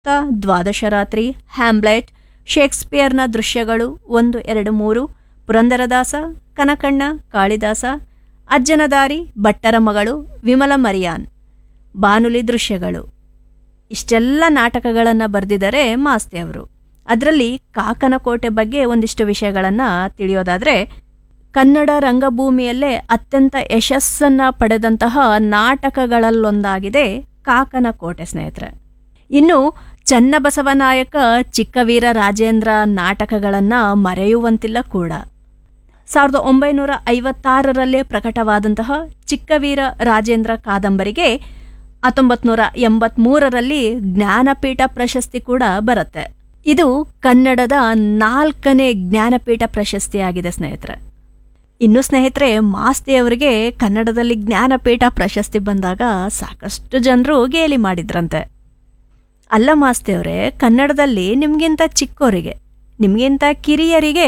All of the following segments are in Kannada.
ತ ದ್ವಾದಶ ರಾತ್ರಿ ಹ್ಯಾಮ್ಲೆಟ್ ಶೇಕ್ಸ್ಪಿಯರ್ನ ದೃಶ್ಯಗಳು ಒಂದು ಎರಡು ಮೂರು ಪುರಂದರದಾಸ ಕನಕಣ್ಣ ಕಾಳಿದಾಸ ಅಜ್ಜನ ದಾರಿ ಭಟ್ಟರ ಮಗಳು ವಿಮಲ ಮರಿಯಾನ್ ಬಾನುಲಿ ದೃಶ್ಯಗಳು ಇಷ್ಟೆಲ್ಲ ನಾಟಕಗಳನ್ನು ಬರೆದಿದ್ದಾರೆ ಮಾಸ್ತಿ ಅವರು ಅದರಲ್ಲಿ ಕಾಕನ ಕೋಟೆ ಬಗ್ಗೆ ಒಂದಿಷ್ಟು ವಿಷಯಗಳನ್ನು ತಿಳಿಯೋದಾದರೆ ಕನ್ನಡ ರಂಗಭೂಮಿಯಲ್ಲೇ ಅತ್ಯಂತ ಯಶಸ್ಸನ್ನು ಪಡೆದಂತಹ ನಾಟಕಗಳಲ್ಲೊಂದಾಗಿದೆ ಕಾಕನ ಕೋಟೆ ಸ್ನೇಹಿತರೆ ಇನ್ನು ಚನ್ನಬಸವನಾಯಕ ಚಿಕ್ಕವೀರ ರಾಜೇಂದ್ರ ನಾಟಕಗಳನ್ನು ಮರೆಯುವಂತಿಲ್ಲ ಕೂಡ ಸಾವಿರದ ಒಂಬೈನೂರ ಐವತ್ತಾರರಲ್ಲೇ ಪ್ರಕಟವಾದಂತಹ ಚಿಕ್ಕವೀರ ರಾಜೇಂದ್ರ ಕಾದಂಬರಿಗೆ ಹತ್ತೊಂಬತ್ತು ನೂರ ಎಂಬತ್ಮೂರರಲ್ಲಿ ಜ್ಞಾನಪೀಠ ಪ್ರಶಸ್ತಿ ಕೂಡ ಬರುತ್ತೆ ಇದು ಕನ್ನಡದ ನಾಲ್ಕನೇ ಜ್ಞಾನಪೀಠ ಪ್ರಶಸ್ತಿಯಾಗಿದೆ ಸ್ನೇಹಿತರೆ ಇನ್ನು ಸ್ನೇಹಿತರೆ ಮಾಸ್ತಿ ಅವರಿಗೆ ಕನ್ನಡದಲ್ಲಿ ಜ್ಞಾನಪೀಠ ಪ್ರಶಸ್ತಿ ಬಂದಾಗ ಸಾಕಷ್ಟು ಜನರು ಗೇಲಿ ಮಾಡಿದ್ರಂತೆ ಅಲ್ಲ ಮಾಸ್ತಿ ಅವರೇ ಕನ್ನಡದಲ್ಲಿ ನಿಮಗಿಂತ ಚಿಕ್ಕೋರಿಗೆ ನಿಮಗಿಂತ ಕಿರಿಯರಿಗೆ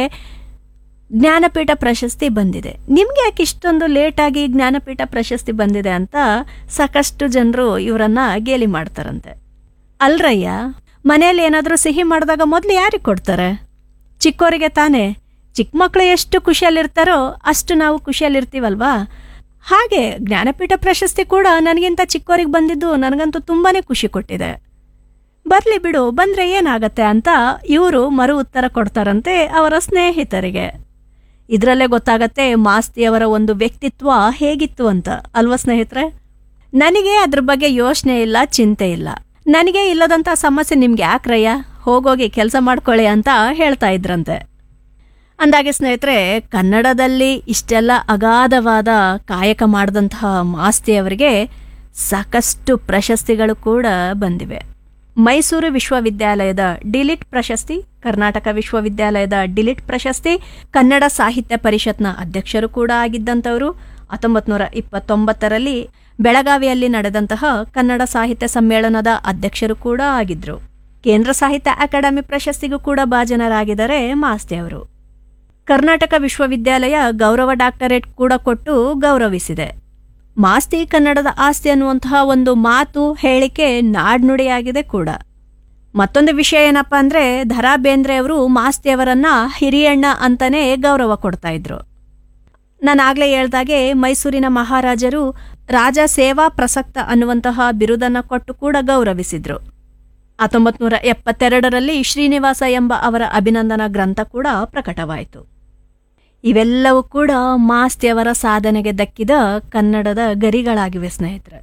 ಜ್ಞಾನಪೀಠ ಪ್ರಶಸ್ತಿ ಬಂದಿದೆ ನಿಮ್ಗೆ ಯಾಕೆ ಇಷ್ಟೊಂದು ಲೇಟಾಗಿ ಜ್ಞಾನಪೀಠ ಪ್ರಶಸ್ತಿ ಬಂದಿದೆ ಅಂತ ಸಾಕಷ್ಟು ಜನರು ಇವರನ್ನ ಗೇಲಿ ಮಾಡ್ತಾರಂತೆ ಅಲ್ರಯ್ಯ ಮನೆಯಲ್ಲಿ ಏನಾದರೂ ಸಿಹಿ ಮಾಡಿದಾಗ ಮೊದಲು ಯಾರಿಗೆ ಕೊಡ್ತಾರೆ ಚಿಕ್ಕೋರಿಗೆ ತಾನೇ ಚಿಕ್ಕ ಮಕ್ಕಳು ಎಷ್ಟು ಖುಷಿಯಲ್ಲಿರ್ತಾರೋ ಅಷ್ಟು ನಾವು ಖುಷಿಯಲ್ಲಿರ್ತೀವಲ್ವಾ ಹಾಗೆ ಜ್ಞಾನಪೀಠ ಪ್ರಶಸ್ತಿ ಕೂಡ ನನಗಿಂತ ಚಿಕ್ಕೋರಿಗೆ ಬಂದಿದ್ದು ನನಗಂತೂ ತುಂಬಾನೇ ಖುಷಿ ಕೊಟ್ಟಿದೆ ಬರಲಿ ಬಿಡು ಬಂದರೆ ಏನಾಗತ್ತೆ ಅಂತ ಇವರು ಮರು ಉತ್ತರ ಕೊಡ್ತಾರಂತೆ ಅವರ ಸ್ನೇಹಿತರಿಗೆ ಇದರಲ್ಲೇ ಗೊತ್ತಾಗತ್ತೆ ಮಾಸ್ತಿಯವರ ಒಂದು ವ್ಯಕ್ತಿತ್ವ ಹೇಗಿತ್ತು ಅಂತ ಅಲ್ವಾ ಸ್ನೇಹಿತರೆ ನನಗೆ ಅದ್ರ ಬಗ್ಗೆ ಯೋಚನೆ ಇಲ್ಲ ಚಿಂತೆ ಇಲ್ಲ ನನಗೆ ಇಲ್ಲದಂಥ ಸಮಸ್ಯೆ ನಿಮ್ಗೆ ಯಾಕ್ರಯ್ಯ ಹೋಗೋಗಿ ಕೆಲಸ ಮಾಡ್ಕೊಳ್ಳಿ ಅಂತ ಹೇಳ್ತಾ ಇದ್ರಂತೆ ಅಂದಾಗೆ ಸ್ನೇಹಿತರೆ ಕನ್ನಡದಲ್ಲಿ ಇಷ್ಟೆಲ್ಲ ಅಗಾಧವಾದ ಕಾಯಕ ಮಾಡಿದಂತಹ ಮಾಸ್ತಿಯವರಿಗೆ ಸಾಕಷ್ಟು ಪ್ರಶಸ್ತಿಗಳು ಕೂಡ ಬಂದಿವೆ ಮೈಸೂರು ವಿಶ್ವವಿದ್ಯಾಲಯದ ಡಿಲಿಟ್ ಪ್ರಶಸ್ತಿ ಕರ್ನಾಟಕ ವಿಶ್ವವಿದ್ಯಾಲಯದ ಡಿಲಿಟ್ ಪ್ರಶಸ್ತಿ ಕನ್ನಡ ಸಾಹಿತ್ಯ ಪರಿಷತ್ನ ಅಧ್ಯಕ್ಷರು ಕೂಡ ಆಗಿದ್ದಂಥವರು ಹತ್ತೊಂಬತ್ತು ನೂರ ಇಪ್ಪತ್ತೊಂಬತ್ತರಲ್ಲಿ ಬೆಳಗಾವಿಯಲ್ಲಿ ನಡೆದಂತಹ ಕನ್ನಡ ಸಾಹಿತ್ಯ ಸಮ್ಮೇಳನದ ಅಧ್ಯಕ್ಷರು ಕೂಡ ಆಗಿದ್ರು ಕೇಂದ್ರ ಸಾಹಿತ್ಯ ಅಕಾಡೆಮಿ ಪ್ರಶಸ್ತಿಗೂ ಕೂಡ ಭಾಜನರಾಗಿದ್ದಾರೆ ಮಾಸ್ತಿ ಅವರು ಕರ್ನಾಟಕ ವಿಶ್ವವಿದ್ಯಾಲಯ ಗೌರವ ಡಾಕ್ಟರೇಟ್ ಕೂಡ ಕೊಟ್ಟು ಗೌರವಿಸಿದೆ ಮಾಸ್ತಿ ಕನ್ನಡದ ಆಸ್ತಿ ಅನ್ನುವಂತಹ ಒಂದು ಮಾತು ಹೇಳಿಕೆ ನಾಡ್ನುಡಿಯಾಗಿದೆ ಕೂಡ ಮತ್ತೊಂದು ವಿಷಯ ಏನಪ್ಪಾ ಅಂದ್ರೆ ಧರಾ ಬೇಂದ್ರೆ ಅವರು ಮಾಸ್ತಿಯವರನ್ನ ಹಿರಿಯಣ್ಣ ಅಂತಾನೆ ಗೌರವ ಕೊಡ್ತಾ ಇದ್ರು ನಾನು ಆಗ್ಲೇ ಹೇಳ್ದಾಗೆ ಮೈಸೂರಿನ ಮಹಾರಾಜರು ರಾಜ ಸೇವಾ ಪ್ರಸಕ್ತ ಅನ್ನುವಂತಹ ಬಿರುದನ್ನ ಕೊಟ್ಟು ಕೂಡ ಗೌರವಿಸಿದ್ರು ಹತ್ತೊಂಬತ್ತು ನೂರ ಎಪ್ಪತ್ತೆರಡರಲ್ಲಿ ಶ್ರೀನಿವಾಸ ಎಂಬ ಅವರ ಅಭಿನಂದನಾ ಗ್ರಂಥ ಕೂಡ ಪ್ರಕಟವಾಯಿತು ಇವೆಲ್ಲವೂ ಕೂಡ ಮಾಸ್ತಿಯವರ ಸಾಧನೆಗೆ ದಕ್ಕಿದ ಕನ್ನಡದ ಗರಿಗಳಾಗಿವೆ ಸ್ನೇಹಿತರೆ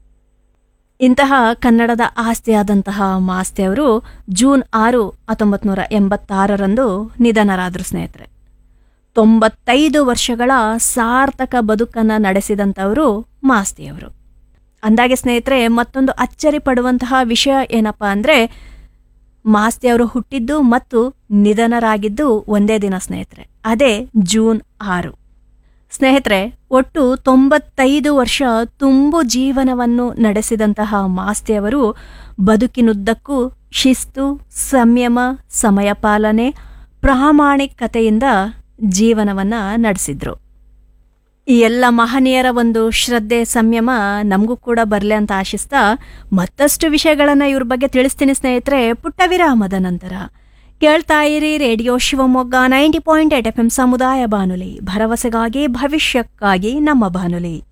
ಇಂತಹ ಕನ್ನಡದ ಆಸ್ತಿಯಾದಂತಹ ಮಾಸ್ತಿಯವರು ಜೂನ್ ಆರು ಹತ್ತೊಂಬತ್ತು ನೂರ ಎಂಬತ್ತಾರರಂದು ನಿಧನರಾದರು ಸ್ನೇಹಿತರೆ ತೊಂಬತ್ತೈದು ವರ್ಷಗಳ ಸಾರ್ಥಕ ಬದುಕನ್ನು ನಡೆಸಿದಂಥವರು ಮಾಸ್ತಿಯವರು ಅಂದಾಗೆ ಸ್ನೇಹಿತರೆ ಮತ್ತೊಂದು ಅಚ್ಚರಿ ಪಡುವಂತಹ ವಿಷಯ ಏನಪ್ಪ ಅಂದರೆ ಮಾಸ್ತಿ ಅವರು ಹುಟ್ಟಿದ್ದು ಮತ್ತು ನಿಧನರಾಗಿದ್ದು ಒಂದೇ ದಿನ ಸ್ನೇಹಿತರೆ ಅದೇ ಜೂನ್ ಆರು ಸ್ನೇಹಿತರೆ ಒಟ್ಟು ತೊಂಬತ್ತೈದು ವರ್ಷ ತುಂಬು ಜೀವನವನ್ನು ನಡೆಸಿದಂತಹ ಮಾಸ್ತಿಯವರು ಬದುಕಿನುದ್ದಕ್ಕೂ ಶಿಸ್ತು ಸಂಯಮ ಸಮಯ ಪಾಲನೆ ಪ್ರಾಮಾಣಿಕತೆಯಿಂದ ಜೀವನವನ್ನ ನಡೆಸಿದ್ರು ಈ ಎಲ್ಲ ಮಹನೀಯರ ಒಂದು ಶ್ರದ್ಧೆ ಸಂಯಮ ನಮಗೂ ಕೂಡ ಬರಲಿ ಅಂತ ಆಶಿಸ್ತಾ ಮತ್ತಷ್ಟು ವಿಷಯಗಳನ್ನು ಇವ್ರ ಬಗ್ಗೆ ತಿಳಿಸ್ತೀನಿ ಸ್ನೇಹಿತರೆ ಪುಟ್ಟ ವಿರಾಮದ ನಂತರ ಕೇಳ್ತಾ ಇರಿ radio Shivamogga ninety point eight F M ಸಮುದಾಯ ಬಾನುಲಿ ಭರವಸೆಗಾಗಿ ಭವಿಷ್ಯಕ್ಕಾಗಿ ನಮ್ಮ ಬಾನುಲಿ